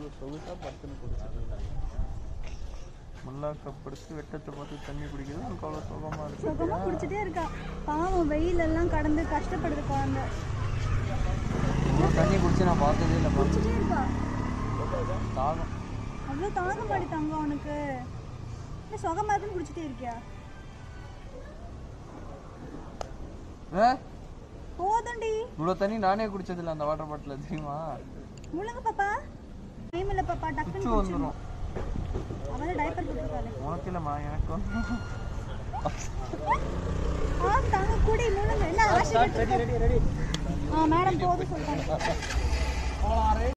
சொகு சொகுசாக படுத்துன்னு குடிச்சிட்டு முல்லாக்க படுத்து வெட்டத்தை பார்த்து தண்ணி குடிக்கிறது எனக்கு அவ்வளோ சுகமாக இருக்கு சுகமா குடிச்சிட்டே இருக்கா பாவம் வெயில் எல்லாம் கடந்து கஷ்டப்படுது குழந்தை இவ்வளோ தண்ணி குடிச்சு நான் பார்த்ததே இல்லை குடிச்சிட்டே இருக்கா தாகம் அவ்வளோ தாங்க மாடி தங்கம் அவனுக்கு இல்லை சுகமா இருக்குன்னு குடிச்சிட்டே இருக்கியா ஏ போதும்டி இவ்வளோ தண்ணி நானே குடிச்சதில்ல அந்த வாட்டர் பாட்டில் தெரியுமா முழுங்க பாப்பா டைம் இல்லை பாப்பா டக்குன்னு சுச்சு வந்துடும் அவன் டைப்பர் போட்டுருக்காரு உனக்கு இல்லைம்மா எனக்கு வந்து ஆ தாங்க குடி முழுங்க என்ன ஆசை ஆ மேடம் போதும் சொல்லிட்டாங்க